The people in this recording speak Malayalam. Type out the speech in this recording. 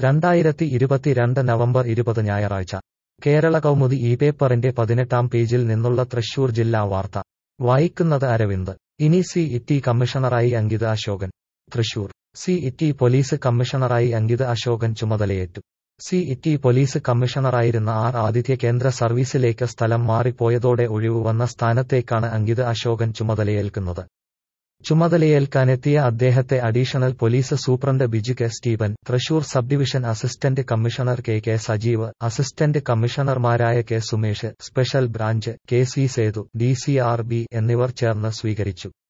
രണ്ടായിരത്തി ഇരുപത്തിരണ്ട് നവംബർ ഇരുപത് ഞായറാഴ്ച കേരള കൗമുദി ഈ പേപ്പറിന്റെ പതിനെട്ടാം പേജിൽ നിന്നുള്ള തൃശൂർ ജില്ലാ വാർത്ത വായിക്കുന്നത് അരവിന്ദ് ഇനി സി ഇറ്റി കമ്മീഷണറായി Ankit Ashokan Thrissur city police കമ്മീഷണറായി അങ്കിത് അശോകൻ ചുമതലയേറ്റു സി ഇറ്റി പോലീസ് കമ്മീഷണറായിരുന്ന ആർ ആദിത്യ കേന്ദ്ര സർവീസിലേക്ക് സ്ഥലം മാറിപ്പോയതോടെ ഒഴിവു വന്ന സ്ഥാനത്തേക്കാണ് അങ്കിത് അശോകൻ ചുമതലയേൽക്കുന്നത് ചുമതലയേൽക്കാനെത്തിയ അദ്ദേഹത്തെ additional police superintendent Biju K Steven Thrissur sub division assistant commissioner K K Sajeev assistant കമ്മീഷണർമാരായ K Sumesh special branch K C Sethu D C R B എന്നിവർ ചേർന്ന് സ്വീകരിച്ചു